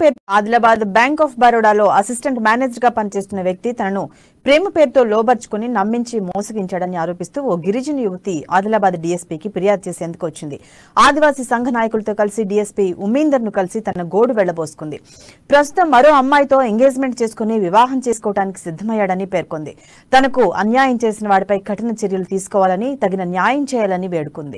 పేరు Adilabad bank of బరోడాలో assistant manager గా పనిచేస్తున్న వ్యక్తి తనను ప్రేమ పేరుతో లోబర్చుకుని నమ్మించి మోసగించాడని ఆరోపిస్తూ ఓ గిరిజన యువతి ఆదిలాబాద్ డీఎస్పీకి ఫిర్యాదు చేసేందుకు వచ్చింది ఆదివాసీ సంఘ నాయకులతో కలిసి డీఎస్పీ ఉమీందర్ ను కలిసి తన గోడు వెళ్లబోసుకుంది ప్రస్తుతం మరో అమ్మాయితో ఎంగేజ్మెంట్ చేసుకుని వివాహం చేసుకోవడానికి సిద్ధమయ్యాడని పేర్కొంది తనకు అన్యాయం చేసిన వాడిపై కఠిన చర్యలు తీసుకోవాలని తగిన న్యాయం చేయాలని వేడుకుంది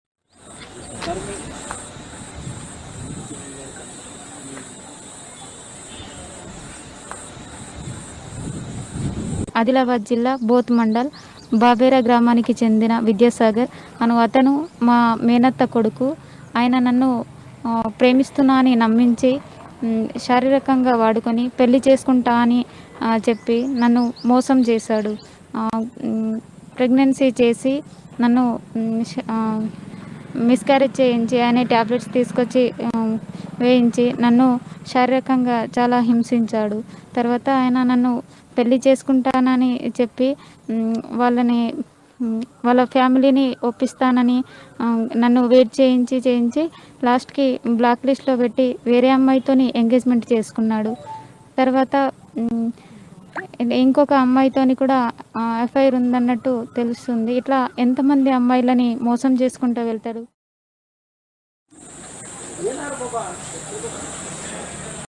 ఆదిలాబాద్ జిల్లా బోత్ మండల్ బాబేరా గ్రామానికి చెందిన విద్యాసాగర్ అను అతను మా మేనత్త కొడుకు ఆయన నన్ను ఆ, ప్రేమిస్తున్నా అని నమ్మించి మ్, శారీరకంగా వాడుకొని పెళ్లి చేసుకుంటా అని ఆ, చెప్పి నన్ను మోసం చేశాడు ప్రెగ్నెన్సీ చేసి నన్ను మ్, శ- ఆ, మిస్క్యారేజ్ చేయించి ఆయన ట్యాబ్లెట్స్ తీసుకొచ్చి ఆ, వేయించి నన్ను శారీరకంగా చాలా హింసించాడు తర్వాత ఆయన నన్ను పెళ్లి చేసుకుంటానని చెప్పి మ్, వాళ్ళని మ్, వాళ్ళ ఫ్యామిలీని ఒప్పిస్తానని ఆ, నన్ను వెయిట్ చేయించి చేయించి లాస్ట్కి బ్లాక్ లిస్ట్లో పెట్టి వేరే అమ్మాయితోని ఎంగేజ్మెంట్ చేసుకున్నాడు తర్వాత మ్, ఇంకొక అమ్మాయితోని కూడా ఎఫ్ఐఆర్ ఉందన్నట్టు తెలుస్తుంది ఇట్లా ఎంతమంది అమ్మాయిలని మోసం చేసుకుంటూ వెళ్తాడు